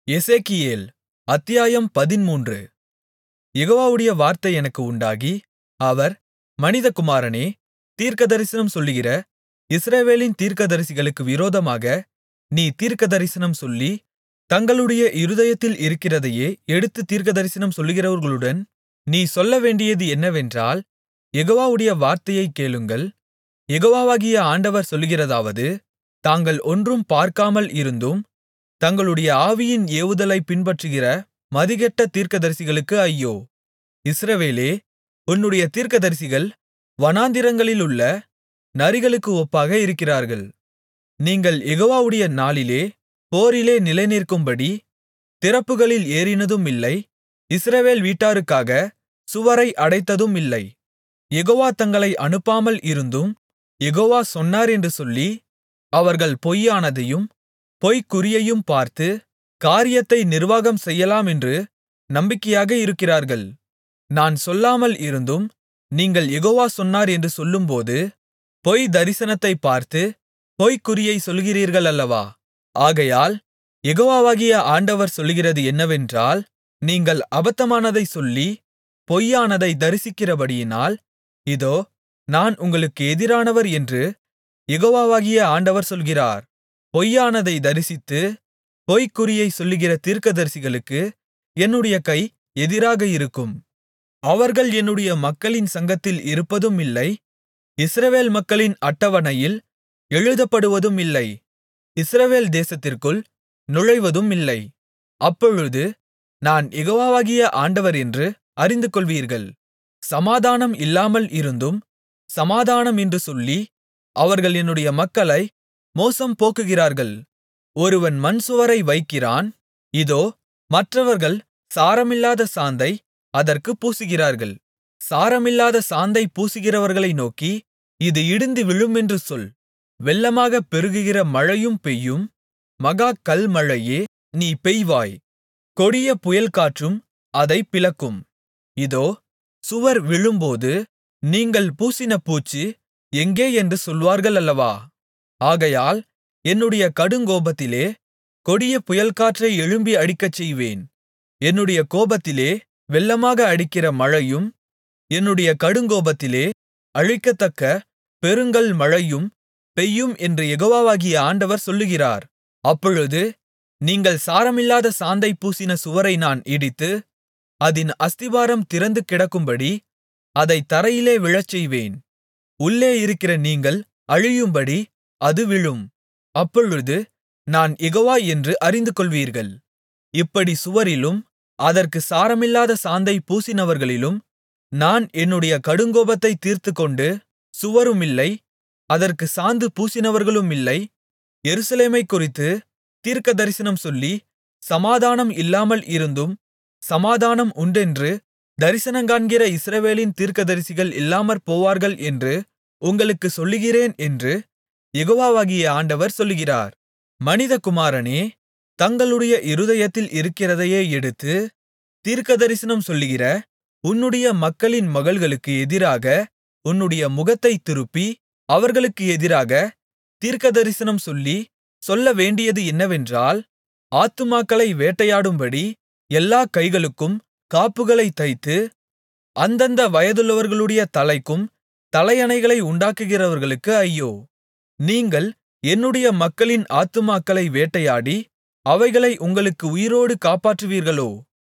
எசேக்கியேல் அத்தியாயம் பதிமூன்று யெகோவாவுடைய வார்த்தை எனக்கு உண்டாகி அவர் மனிதகுமாரனே தீர்க்கதரிசனம் சொல்லுகிற இஸ்ரவேலின் தீர்க்கதரிசிகளுக்கு விரோதமாக நீ தீர்க்கதரிசனம் சொல்லி தங்களுடைய இருதயத்தில் இருக்கிறதையே எடுத்துத் தீர்க்கதரிசனம் சொல்லுகிறவர்களுடன் நீ சொல்லவேண்டியது என்னவென்றால் யெகோவாவுடைய வார்த்தையைக் கேளுங்கள் யெகோவாகிய ஆண்டவர் சொல்லுகிறதாவது தாங்கள் ஒன்றும் பார்க்காமல் இருந்தும் தங்களுடைய ஆவியின் ஏவுதலைப் பின்பற்றுகிற மதிகெட்ட தீர்க்கதரிசிகளுக்கு ஐயோ இஸ்ரவேலே உன்னுடைய தீர்க்கதரிசிகள் வனாந்திரங்களிலுள்ள நரிகளுக்கு ஒப்பாக இருக்கிறார்கள் நீங்கள் யெகோவாவுடைய நாளிலே போரிலே நிலைநிற்கும்படி திறப்புகளில் ஏறினதுமில்லை இஸ்ரவேல் வீட்டாருக்காக சுவரை அடைத்ததுமில்லை யெகோவா தங்களை அனுப்பாமல் இருந்தும் யெகோவா சொன்னார் என்று சொல்லி அவர்கள் பொய்யானதையும் பொய்க்குறியையும் பார்த்து காரியத்தை நிர்வாகம் செய்யலாமென்று நம்பிக்கையாக இருக்கிறார்கள் நான் சொல்லாமல் இருந்தும் நீங்கள் யெகோவா சொன்னார் என்று சொல்லும்போது பொய் தரிசனத்தைப் பார்த்து பொய்க்குறியைச் சொல்லுகிறீர்கள் அல்லவா ஆகையால் யெகோவாகிய ஆண்டவர் சொல்லுகிறது என்னவென்றால் நீங்கள் அபத்தமானதைச் சொல்லி பொய்யானதை தரிசிக்கிறபடியினால் இதோ நான் உங்களுக்கு எதிரானவர் என்று யெகோவாகிய ஆண்டவர் சொல்கிறார் பொய்யானதை தரிசித்து பொய்க்குறியைச் சொல்லுகிற தீர்க்கதரிசிகளுக்கு என்னுடைய கை எதிராக இருக்கும் அவர்கள் என்னுடைய மக்களின் சங்கத்தில் இருப்பதுமில்லை இஸ்ரவேல் மக்களின் அட்டவணையில் எழுதப்படுவதுமில்லை இஸ்ரவேல் தேசத்திற்குள் நுழைவதுமில்லை அப்பொழுது நான் யெகோவாகிய ஆண்டவர் என்று அறிந்துகொள்வீர்கள் சமாதானம் இல்லாமல் இருந்தும் சமாதானம் என்று சொல்லி அவர்கள் என்னுடைய மக்களை மோசம் போக்குகிறார்கள் ஒருவன் மண்சுவரை வைக்கிறான் இதோ மற்றவர்கள் சாரமில்லாத சாந்தை அதற்குப் பூசுகிறார்கள் சாரமில்லாத சாந்தை பூசுகிறவர்களை நோக்கி இது இடிந்து விழுமென்று சொல் வெள்ளமாகப் பெருகுகிற மழையும் பெய்யும் மகா கல்மழையே நீ பெய்வாய் கொடிய புயல்காற்றும் அதைப் பிளக்கும் இதோ சுவர் விழும்போது நீங்கள் பூசின பூச்சு எங்கே என்று சொல்வார்கள் அல்லவா ஆகையால் என்னுடைய கடுங்கோபத்திலே கொடிய புயல்காற்றை எழும்பி அடிக்கச்செய்வேன் என்னுடைய கோபத்திலே வெள்ளமாக அடிக்கிற மழையும் என்னுடைய கடுங்கோபத்திலே அழிக்கத்தக்க பெருங்கல் மழையும் பெய்யும் என்று யெகோவாகிய ஆண்டவர் சொல்லுகிறார் அப்பொழுது நீங்கள் சாரமில்லாத சாந்தை பூசின சுவரை நான் இடித்து அதின் அஸ்திபாரம் திறந்து கிடக்கும்படி அதைத் தரையிலே விழச்செய்வேன் உள்ளே இருக்கிற நீங்கள் அழியும்படி அது விழும் அப்பொழுது நான் யெகோவா என்று அறிந்துகொள்வீர்கள் இப்படி சுவரிலும் அதற்கு சாரமில்லாத சாந்தை பூசினவர்களிலும் நான் என்னுடைய கடுங்கோபத்தைத் தீர்த்துக்கொண்டு சுவருமில்லை அதற்கு சாந்து பூசினவர்களுமில்லை எருசலேமைக் குறித்து தீர்க்கதரிசனம் சொல்லி சமாதானம் இல்லாமல் இருந்தும் சமாதானம் உண்டென்று தரிசனங்காண்கிற இஸ்ரவேலின் தீர்க்கதரிசிகள் இல்லாமற் போவார்கள் என்று உங்களுக்குச் சொல்லுகிறேன் என்று யெகோவாகிய ஆண்டவர் சொல்லுகிறார் மனிதகுமாரனே தங்களுடைய இருதயத்தில் இருக்கிறதையே எடுத்து தீர்க்கதரிசனம் சொல்லுகிற உன்னுடைய மக்களின் மகள்களுக்கு எதிராக உன்னுடைய முகத்தைத் திருப்பி அவர்களுக்கு எதிராக தீர்க்கதரிசனம் சொல்லி சொல்லவேண்டியது என்னவென்றால் ஆத்துமாக்களை வேட்டையாடும்படி எல்லாக் கைகளுக்கும் காப்புகளைத் தைத்து அந்தந்த வயதுள்ளவர்களுடைய தலைக்கும் தலையணைகளை உண்டாக்குகிறவர்களுக்கு ஐயோ நீங்கள் என்னுடைய மக்களின் ஆத்துமாக்களை வேட்டையாடி அவைகளை உங்களுக்கு உயிரோடு காப்பாற்றுவீர்களோ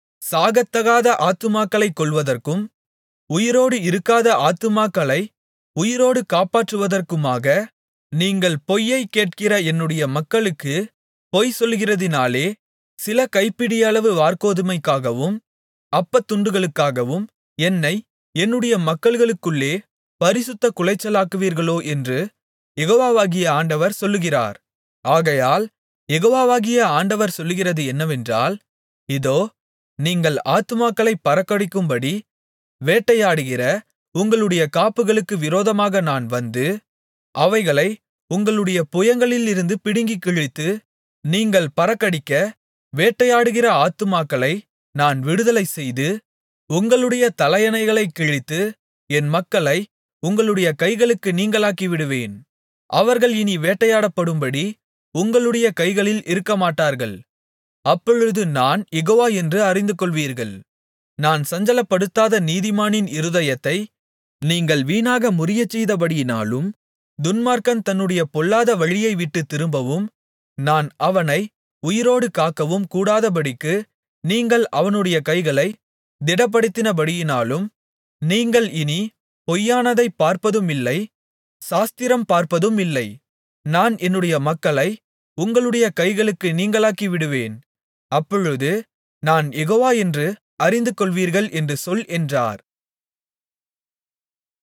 சாகத்தகாத ஆத்துமாக்களைக் கொல்வதற்கும் உயிரோடு இருக்காத ஆத்துமாக்களை உயிரோடு காப்பாற்றுவதற்குமாக நீங்கள் பொய்யைக் கேட்கிற என்னுடைய மக்களுக்கு பொய் சொல்லுகிறதினாலே சில கைப்பிடியளவு வார்கோதுமைக்காகவும் அப்பத்துண்டுகளுக்காகவும் என்னை என்னுடைய மக்கள்களுக்குள்ளே பரிசுத்த குலைச்சலாக்குவீர்களோ என்று யெகோவாகிய ஆண்டவர் சொல்லுகிறார் ஆகையால் யெகோவாகிய ஆண்டவர் சொல்லுகிறது என்னவென்றால் இதோ நீங்கள் ஆத்துமாக்களைப் பறக்கடிக்கும்படி வேட்டையாடுகிற உங்களுடைய காப்புகளுக்கு விரோதமாக நான் வந்து அவைகளை உங்களுடைய புயங்களிலிருந்து பிடுங்கிக் கிழித்து நீங்கள் பறக்கடிக்க வேட்டையாடுகிற ஆத்துமாக்களை நான் விடுதலைசெய்து உங்களுடைய தலையணைகளைக் கிழித்து என் மக்களை உங்களுடைய கைகளுக்கு நீங்கலாக்கிவிடுவேன் அவர்கள் இனி வேட்டையாடப்படும்படி உங்களுடைய கைகளில் இருக்கமாட்டார்கள் அப்பொழுது நான் யெகோவா என்று அறிந்துகொள்வீர்கள் நான் சஞ்சலப்படுத்தாத நீதிமானின் இருதயத்தை நீங்கள் வீணாக முறியச்செய்தபடியினாலும் துன்மார்க்கன் தன்னுடைய பொல்லாத வழியைவிட்டுத் திரும்பவும் நான் அவனை உயிரோடு காக்கவும் கூடாதபடிக்கு நீங்கள் அவனுடைய கைகளைத் திடப்படுத்தினபடியினாலும் நீங்கள் இனி பொய்யானதைப் பார்ப்பதுமில்லை சாஸ்திரம் பார்ப்பதுமில்லை நான் என்னுடைய மக்களை உங்களுடைய கைகளுக்கு நீங்கலாக்கிவிடுவேன் அப்பொழுது நான் யெகோவா என்று அறிந்துகொள்வீர்கள் என்று சொல் என்றார்